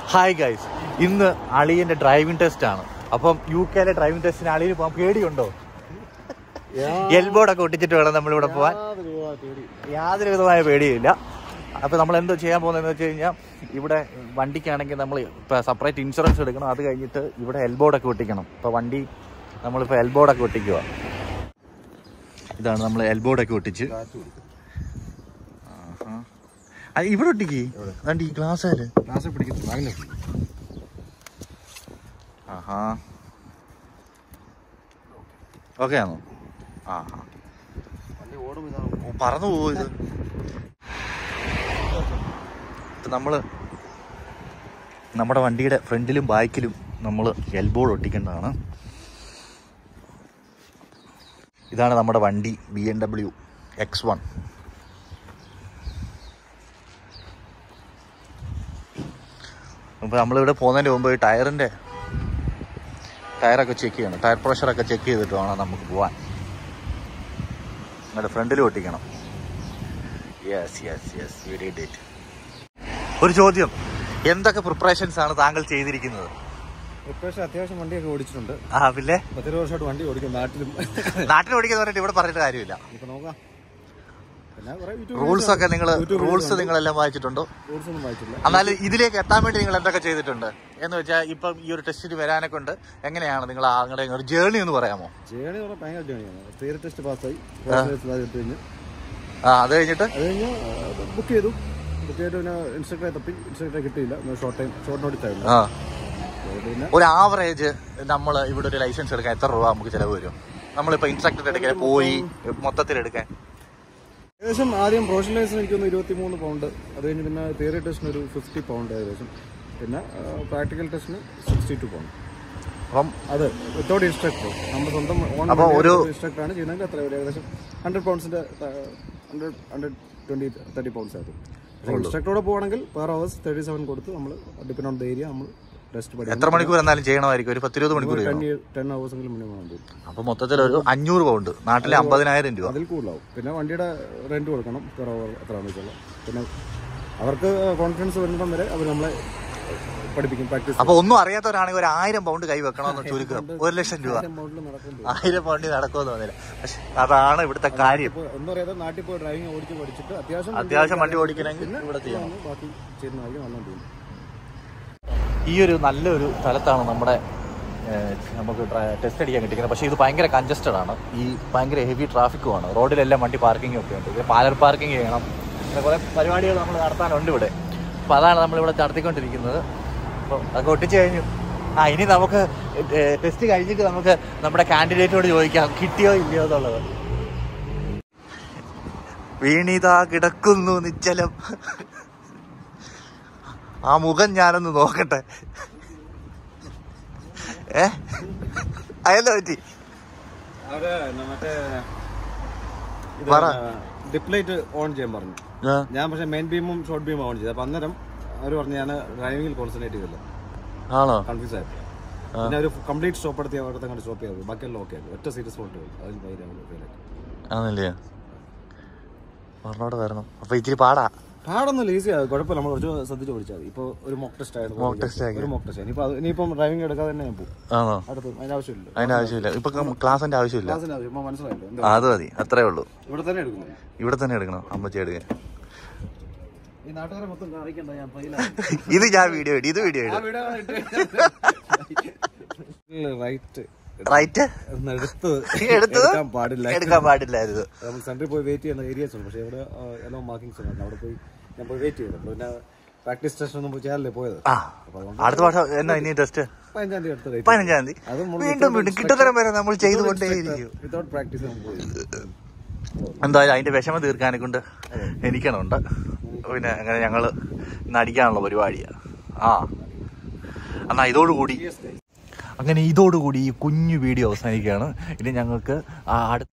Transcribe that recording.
Hi guys ഇന്ന് അളിയന്റെ driving test ആണ് അപ്പം യു കെയിലെ ഡ്രൈവിംഗ് ടെസ്റ്റിന് അളിയിൽ പോകാൻ പേടിയുണ്ടോ എൽബോർഡൊക്കെ ഒട്ടിച്ചിട്ട് വേണം നമ്മളിവിടെ പോകാൻ യാതൊരു വിധമായ പേടിയില്ല അപ്പോൾ നമ്മൾ എന്തോ ചെയ്യാൻ പോകുന്നതെന്ന് വെച്ച് കഴിഞ്ഞാൽ ഇവിടെ വണ്ടിക്കാണെങ്കിൽ നമ്മൾ ഇപ്പോൾ സെപ്പറേറ്റ് ഇൻഷുറൻസ് എടുക്കണം അത് കഴിഞ്ഞിട്ട് ഇവിടെ എൽബോർഡൊക്കെ ഒട്ടിക്കണം ഇപ്പോൾ വണ്ടി നമ്മളിപ്പോൾ എൽബോർഡൊക്കെ ഒട്ടിക്കുക ഇതാണ് നമ്മൾ എൽബോർഡൊക്കെ ഒട്ടിച്ച് ആഹാ. ആ, ഇവിടെ ഒട്ടിക്ക് അതാണ്ട് ഈ ഗ്ലാസ് ക്ലാസ് പിടിക്കുന്നു വാങ്ങുന്നു ആഹാ ഓക്കെ ആണോ ആ ആ. വണ്ടി ഓടും ഇതാണ് ഓ, പറന്നു പോവോ ഇത് ഇപ്പൊ നമ്മള് നമ്മുടെ വണ്ടിയുടെ ഫ്രണ്ടിലും ബാക്കിലും നമ്മൾ എൽബോർഡ് ഒട്ടിക്കേണ്ടതാണ് ഇതാണ് നമ്മുടെ വണ്ടി B M W X one അപ്പോൾ നമ്മളിവിടെ പോകുന്നതിന് മുമ്പ് ഈ ടയറിൻ്റെ ടയറൊക്കെ ചെക്ക് ചെയ്യണം ടയർ പ്രഷറൊക്കെ ചെക്ക് ചെയ്തിട്ട് വേണം നമുക്ക് പോവാൻ നിങ്ങളുടെ ഫ്രണ്ടിൽ ഒട്ടിക്കണം yes yes yes very date ഒരു ചോദ്യം എന്തൊക്കെ പ്രിപ്പറേഷൻസ് ആണ് താങ്കൾ ചെയ്തിരിക്കുന്നത് ഇപ്രാവശ്യം അത്യാവശ്യം വണ്ടിയൊക്കെ ഓടിച്ചിട്ടുണ്ട് ആ പിന്നെ പത്തിരുപത് വർഷമായിട്ട് വണ്ടി ഓടിക്കും നാട്ടിലും നാട്ടിൽ ഓടിക്കുന്ന പറഞ്ഞിട്ട് ഇവിടെ പറഞ്ഞിട്ട് കാര്യമില്ല ഇപ്പൊ നോക്കാം പിന്നെ കുറെ യൂട്യൂബ് റൂൾസ് ഒക്കെ നിങ്ങൾ യൂട്യൂബ് റൂൾസ് വീഡിയോസ് നിങ്ങളെല്ലാം വായിച്ചിട്ടുണ്ടോ റൂൾസ് ഒന്നും വായിച്ചില്ല എന്നാൽ ഇതിലേക്ക് എത്താൻ വേണ്ടി നിങ്ങൾ എന്തൊക്കെ ചെയ്തിട്ടുണ്ട് എന്ന് വെച്ചാൽ ഇപ്പം ഈ ഒരു ടെസ്റ്റിന് വരാനൊക്കെ ഉണ്ട് എങ്ങനെയാണ് നിങ്ങൾ നിങ്ങളുടെ ഒരു ജേർണി ഒന്ന് പറയാമോ ജേണി പറഞ്ഞാൽ ഭയങ്കര ജേണിയാണ് തിയറി ടെസ്റ്റ് പാസ്സായി എടുത്തു കഴിഞ്ഞ് ആ അത് കഴിഞ്ഞിട്ട് അത് കഴിഞ്ഞ് ബുക്ക് ചെയ്തു ബുക്ക് ചെയ്തിട്ട് പിന്നെ ഇൻസ്ട്രക്ടറെ തപ്പി ഇൻസ്ട്രക്ടറെ കിട്ടിയില്ല ഷോർട്ട് ടൈം ഷോർട്ട് നോട്ടീസ് ആയിരുന്നു ആ അതുകൊണ്ട് പിന്നെ ഒരു ആവറേജ് നമ്മൾ ഇവിടെ ഒരു ലൈസൻസ് എടുക്കാൻ എത്ര രൂപ നമുക്ക് ചിലവ് വരും നമ്മളിപ്പോൾ ഇൻസ്ട്രക്ടർ എടുക്കാൻ പോയി മൊത്തത്തിൽ എടുക്കാൻ ഏകദേശം ആദ്യം പ്രൊഫഷണൽ ലൈസൻസ് എനിക്കൊന്ന് ഇരുപത്തി മൂന്ന് പൗണ്ട് അത് കഴിഞ്ഞ് പിന്നെ തിയറി ടെസ്റ്റിന് ഒരു ഫിഫ്റ്റി പൗണ്ട് ഏകദേശം പിന്നെ പ്രാക്ടിക്കൽ ടെസ്റ്റിന് സിക്സ്റ്റി ടു പൗണ്ട് അപ്പം അത് വിത്തൗട്ട് ഇൻസ്ട്രക്ടർ നമ്മൾ സ്വന്തം ഓൺ അപ്പൊ ഒരു- ഇൻസ്ട്രക്ടർ ആണ് ചെയ്യുന്നതെങ്കിൽ അത്ര ഒരു ഏകദേശം ഹൺഡ്രഡ് പൗണ്ട്സിന്റെ hundred hundred twenty thirty pounds ആയിരുന്നു പക്ഷേ ഇൻസ്ട്രക്ടറോടെ പോകണമെങ്കിൽ പെർ അവേഴ്സ് തേർട്ടി സെവൻ കൊടുത്ത് നമ്മൾ ഡിപ്പെൻഡ് ഓൺ ദ ഏരിയ നമ്മൾ ടെസ്റ്റ് പഠിക്കും എത്ര മണിക്കൂർ എന്നാലും ചെയ്യണമായിരിക്കും ഒരു പത്തിരുപത് മണിക്കൂർ ടെൻ ചെയ്യണം ടെൻ അവേഴ്സ് എങ്കിലും മിനിമം വേണ്ടി വരും അപ്പൊ മൊത്തത്തിൽ ഒരു അഞ്ഞൂറ് പൗണ്ട് നാട്ടിലെ അമ്പതിനായിരം രൂപ അതിൽ കൂടുതലാവും പിന്നെ വണ്ടിയുടെ റെന്റ് കൊടുക്കണം പെർ അവർ എത്രയാണെന്ന് വെച്ചാൽ പിന്നെ അവർക്ക് കോൺഫിഡൻസ് വരുന്നിടം വരെ അവർ നമ്മളെ പഠിപ്പിക്കും പ്രാക്ടീസ് അപ്പൊ ഒന്നും അറിയാത്തവരാണെങ്കിൽ ഒരു ആയിരം പൗണ്ട് കൈ വെക്കണമെന്ന് ചുരുക്കം ഒരു ലക്ഷം രൂപ മൗണ്ടിൽ നടക്കുമ്പോൾ ആയിരം പൗണ്ടിൽ നടക്കുമെന്ന് തോന്നില്ല പക്ഷെ അതാണ് ഇവിടുത്തെ കാര്യം ഇപ്പോൾ ഒന്നും അറിയാതെ നാട്ടിൽ പോയി ഡ്രൈവിംഗ് ഓടിച്ച് പഠിച്ചിട്ട് അത്യാവശ്യം അത്യാവശ്യം വണ്ടി ഓടിക്കണമെങ്കിൽ ഇവിടെ ചെയ്യണം ആണ് ബാക്കി ചെയ്യുന്നതായിരിക്കും നല്ല തോന്നുന്നു ഈ ഒരു നല്ലൊരു സ്ഥലത്താണ് നമ്മുടെ ഏഹ്, നമുക്ക് ടെസ്റ്റ് അടിക്കാൻ കിട്ടിക്കുന്നത് പക്ഷേ ഇത് ഭയങ്കര കൺജസ്റ്റഡ് ആണ് ഈ ഭയങ്കര ഹെവി ട്രാഫിക്കുമാണ് റോഡിലെല്ലാം വണ്ടി പാർക്കിംഗ് ഒക്കെ ഉണ്ട് ഇതിൽ പാലർ പാർക്കിംഗ് ചെയ്യണം പിന്നെ കുറേ പരിപാടികൾ നമ്മൾ നടത്താനുണ്ട് ഇവിടെ അപ്പോൾ അതാണ് നമ്മളിവിടെ നടത്തിക്കൊണ്ടിരിക്കുന്നത് അപ്പോൾ അതൊക്കെ ഒട്ടിച്ച് കഴിഞ്ഞു ആ ഇനി നമുക്ക് ടെസ്റ്റ് കഴിഞ്ഞിട്ട് നമുക്ക് നമ്മുടെ കാൻഡിഡേറ്റോട് ചോദിക്കാം കിട്ടിയോ ഇല്ലയോ എന്നുള്ളത് വീണിതാ കിടക്കുന്നു നിശ്ചലം ആ മുഖം ഞാനൊന്ന് നോക്കട്ടെ ഏ അയല്ലോ പറ്റി അവര് മറ്റേ പറ. ഡിപ്ലൈറ്റ് ഓൺ ചെയ്യാൻ പറഞ്ഞു ആ, ഞാൻ പക്ഷേ മെയിൻ ബീമും ഷോർട്ട് ബീമും ഓൺ ചെയ്തത് അപ്പൊ അന്നേരം അവർ പറഞ്ഞു ഞാൻ ഡ്രൈവിംഗിൽ കോൺസെൻട്രേറ്റ് ചെയ്തില്ല ആണോ കൺഫ്യൂസ് ആയി പിന്നെ ഒരു കംപ്ലീറ്റ് സ്റ്റോപ്പ് എടുത്തി അവിടുത്തെ കണ്ട് സ്റ്റോപ്പ് ചെയ്തത് ബാക്കിയെല്ലാം ഓക്കെ ആയിരുന്നു ഒറ്റ സീരിയസ് ഫോൾട്ട് അതിൽ ഭയങ്കര ഫെയിൽ ആയി ആണല്ലേ പറഞ്ഞോട് വരണം അപ്പൊ ഇച്ചിരി പാടാ പാടൊന്നുമില്ല ഈസി ആകും കുഴപ്പമില്ല നമ്മൾ കുറച്ച് ശ്രദ്ധിച്ച് പഠിച്ചാൽ മതി ഇപ്പോൾ ഒരു മോക്ക് ടെസ്റ്റ് ആയിരുന്നു Mock test ആക്കി. ഒരു മോക്ക് ടെസ്റ്റ് ഇനിയിപ്പോൾ അത് ഇനിയിപ്പം ഡ്രൈവിംഗ് എടുക്കാതെ തന്നെ ഞാൻ പോകും ആണോ അടുത്ത് അതിന്റെ ആവശ്യമില്ല അതിന്റെ ആവശ്യമില്ല ഇപ്പൊ ക്ലാസിന്റെ ആവശ്യമില്ല ക്ലാസ്സിന് ആവശ്യം ഇപ്പൊ മനസ്സിലായില്ലോ എന്താ ആ, അത് മതി അത്രേ ഉള്ളൂ ഇവിടെ തന്നെ എടുക്കുന്നത് ഇവിടെ തന്നെ എടുക്കണം അമ്മച്ചി എടുക്കാൻ ഈ നാട്ടുകാരെ മൊത്തം കാണിക്കണ്ട ഞാൻ ഇത് ഞാൻ വീഡിയോ ഇടും ഇത് വീഡിയോ ഇടും റൈറ്റ് റൈറ്റ് എടുത്ത് എടുത്തത് എടുക്കാൻ പാടില്ല എടുക്കാൻ പാടില്ലായിരുന്നു നമ്മൾ സെന്ററിൽ പോയി വെയിറ്റ് ചെയ്യുന്ന ഏരിയസ് ഉണ്ട് പക്ഷേ ഇവിടെ എല്ലാം മാർക്കിങ്സ് ഉണ്ട് അവിടെ പോയി ഞാൻ പോയി വെയിറ്റ് ചെയ്തു പിന്നെ പ്രാക്ടീസ് ടെസ്റ്റ് ഒന്നും പോയി ചെയ്യാനല്ലേ പോയത് ആ അടുത്ത വർഷം എന്നാ ഇനി ടെസ്റ്റ് പതിനഞ്ചാം തീയതി അടുത്ത ഡേറ്റ് പതിനഞ്ചാം തീയതി അത് നമ്മൾ വീണ്ടും വീണ്ടും കിട്ടുന്നതരം വരെ നമ്മൾ ചെയ്തുകൊണ്ടേയിരിക്കും വിതൗട്ട് പ്രാക്ടീസ് നമുക്ക് പോയി എന്തായാലും അതിന്റെ വിഷമം തീർക്കാനെ കൊണ്ട് എനിക്കണുണ്ട് പിന്നെ അങ്ങനെ ഞങ്ങള് ഇന്ന് അടിക്കാനുള്ള പരിപാടിയാണ് ആ എന്നാ ഇതോടുകൂടി അങ്ങനെ ഇതോടുകൂടി ഈ കുഞ്ഞു വീഡിയോ അവസാനിക്കുകയാണ് ഇനി ഞങ്ങൾക്ക് ആ അടുത്ത